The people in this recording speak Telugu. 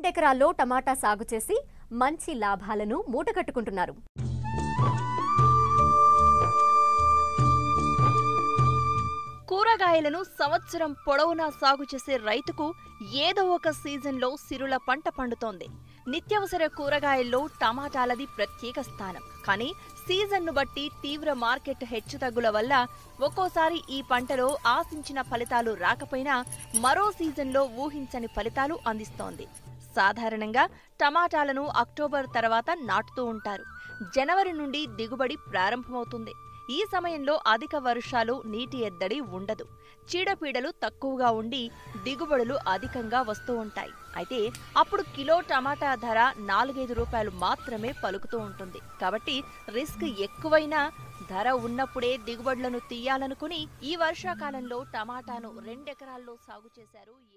రెండెకరాల్లో టమాటా సాగు చేసి మంచి లాభాలను మూటగట్టుకుంటున్నారు కూరగాయలను సంవత్సరం పొడవునా సాగు చేసే రైతుకు ఏదో ఒక సీజన్లో సిరుల పంట పండుతోంది నిత్యావసర కూరగాయల్లో టమాటాలది ప్రత్యేక స్థానం కానీ సీజన్ను బట్టి తీవ్ర మార్కెట్ హెచ్చుతగ్గుల వల్ల ఒక్కోసారి ఈ పంటలో ఆశించిన ఫలితాలు రాకపోయినా మరో సీజన్లో ఊహించని ఫలితాలు అందిస్తోంది సాధారణంగా టమాటాలను అక్టోబర్ తర్వాత నాటుతూ ఉంటారు జనవరి నుండి దిగుబడి ప్రారంభమవుతుంది ఈ సమయంలో అధిక వర్షాలు నీటి ఎద్దడి ఉండదు చీడపీడలు తక్కువగా ఉండి దిగుబడులు అధికంగా వస్తూ ఉంటాయి అయితే అప్పుడు కిలో టమాటా ధర నాలుగైదు రూపాయలు మాత్రమే పలుకుతూ ఉంటుంది కాబట్టి రిస్క్ ఎక్కువైనా ధర ఉన్నప్పుడే దిగుబడులను తీయాలనుకుని ఈ వర్షాకాలంలో టమాటాను రెండెకరాల్లో సాగు చేశారు